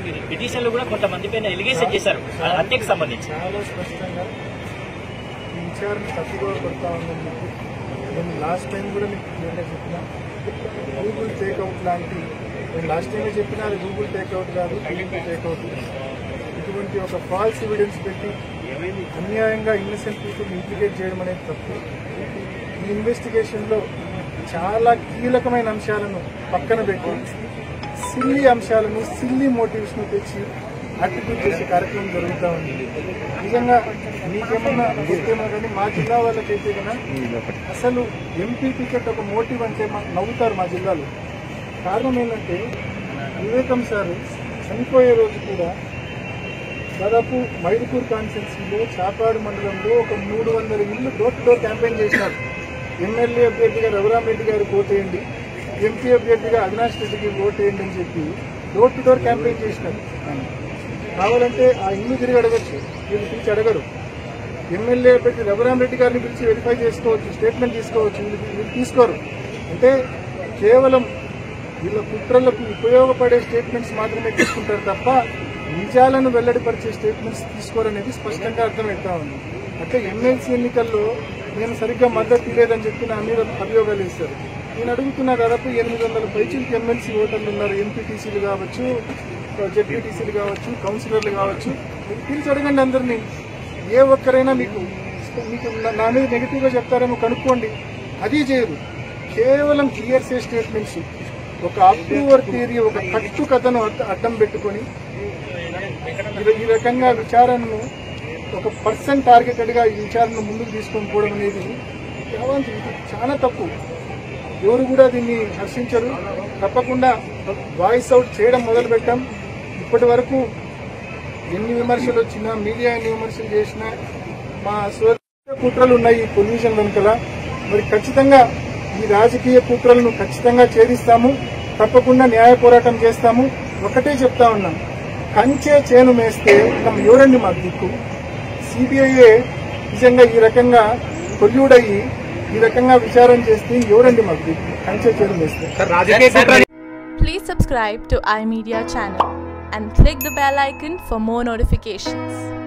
మీరు పిటిషన్లు కూడా కొంతమంది పైన ఎలిగేషన్ చేశారు ఆ హత్యకు సంబంధించి చాలా స్పష్టంగా ఈ విచారణ తప్పుగా పడతా ఉందని చెప్పి నేను లాస్ట్ టైం కూడా మీకు క్లియర్గా చెప్పిన గూగుల్ టేక్అవుట్ లాంటి నేను లాస్ట్ టైమే చెప్పిన అది గూగుల్ టేక్అవుట్ కాదు గూగుల్ టేక్అవుట్ ఇటువంటి ఒక ఫాల్స్ ఎవిడెన్స్ పెట్టి అన్యాయంగా ఇన్నసెంట్ పీపుల్ ఇంప్లికేట్ చేయడం అనేది తప్పు ఈ ఇన్వెస్టిగేషన్లో చాలా కీలకమైన అంశాలను పక్కన పెట్టి సిల్లీ అంశాలను సిల్లీ మోటివ్స్ను తెచ్చి అట్రిబ్యూట్ చేసే కార్యక్రమం జరుగుతూ ఉంది నిజంగా మీకేమన్నా గుర్తేమో కానీ మా జిల్లా వాళ్ళకైతే కన్నా అసలు ఎంపీ టికెట్ ఒక మోటివ్ అంటే మా నవ్వుతారు మా జిల్లాలో కారణం ఏంటంటే వివేకం సార్ చనిపోయే రోజు కూడా దాదాపు మైదుకూరు కాన్స్టిట్యున్సీలో చాపాడు మండలంలో ఒక మూడు వందల ఇల్లు డోర్ టు డోర్ క్యాంపెయిన్ చేసినారు ఎమ్మెల్యే అభ్యర్థిగా రఘురామరెడ్డి గారికి ఓటేయండి ఎంపీ అభ్యర్థిగా అవినాష్ రెడ్డికి ఓటేయండి అని చెప్పి డోర్ టు డోర్ క్యాంపెయిన్ చేసినారు కావాలంటే ఆ ఇల్లు తిరిగి అడగచ్చు వీళ్ళు పిలిచి అడగరు ఎమ్మెల్యే అభ్యర్థి రఘురామరెడ్డి గారిని పిలిచి వెరిఫై చేసుకోవచ్చు స్టేట్మెంట్ తీసుకోవచ్చు వీళ్ళు వీళ్ళు తీసుకోరు అంటే కేవలం వీళ్ళ కుట్రలకు ఉపయోగపడే స్టేట్మెంట్స్ మాత్రమే తీసుకుంటారు తప్ప నిజాలను వెల్లడిపరిచే స్టేట్మెంట్స్ తీసుకోరనేది స్పష్టంగా అర్థమవుతా ఉంది అంటే ఎమ్మెల్సీ ఎన్నికల్లో నేను సరిగ్గా మద్దతు ఇవ్వలేదని చెప్పి నా మీద అభియోగాలు వేస్తారు నేను అడుగుతున్నా దాదాపు ఎనిమిది వందల పైచులకి ఎమ్మెల్సీ ఓటర్లు ఉన్నారు ఎంపీటీసీలు కావచ్చు జెడ్పీటీసీలు కావచ్చు కౌన్సిలర్లు కావచ్చు మీరు పిలిచి అడగండి అందరినీ ఏ ఒక్కరైనా మీకు మీకు నా- నా మీద నెగిటివ్గా చెప్తారేమో కనుక్కోండి అది చేయరు కేవలం క్లియర్సే స్టేట్మెంట్స్ ఒక అప్రూవర్ థియరీ ఒక కట్టు కథను అడ్డ- అడ్డం పెట్టుకొని ఈ- ఈ రకంగా విచారణను ఒక పర్సన్ టార్గెటెడ్ గా ఈ విచారణను ముందుకు తీసుకొని పోవడం అనేది కేవలం ఇది చాలా తప్పు ఎవరు కూడా దీన్ని హర్షించరు తప్పకుండా వాయిస్ అవుట్ చేయడం మొదలు పెట్టాం ఇప్పటి వరకు ఎన్ని విమర్శలు వచ్చినా మీడియా ఎన్ని విమర్శలు చేసినా మా సోదర కుట్రలు ఉన్నాయి ఈ పొల్యూషన్ వెనుకల మరి ఖచ్చితంగా ఈ రాజకీయ కుట్రలను ఖచ్చితంగా ఛేదిస్తాము తప్పకుండా న్యాయ పోరాటం చేస్తాము ఒకటే చెప్తా ఉన్నాం కంచే చేను మేస్తే మనం ఎవరండి మాకు దిక్కు సిబిఐఏ నిజంగా ఈ రకంగా కొల్యూడయ్యి ఈ రకంగా విచారణ చేస్తే ఎవరండి మాకు దిక్కు కంచే చేను మేస్తే Please subscribe to iMedia channel and click the bell icon for more notifications.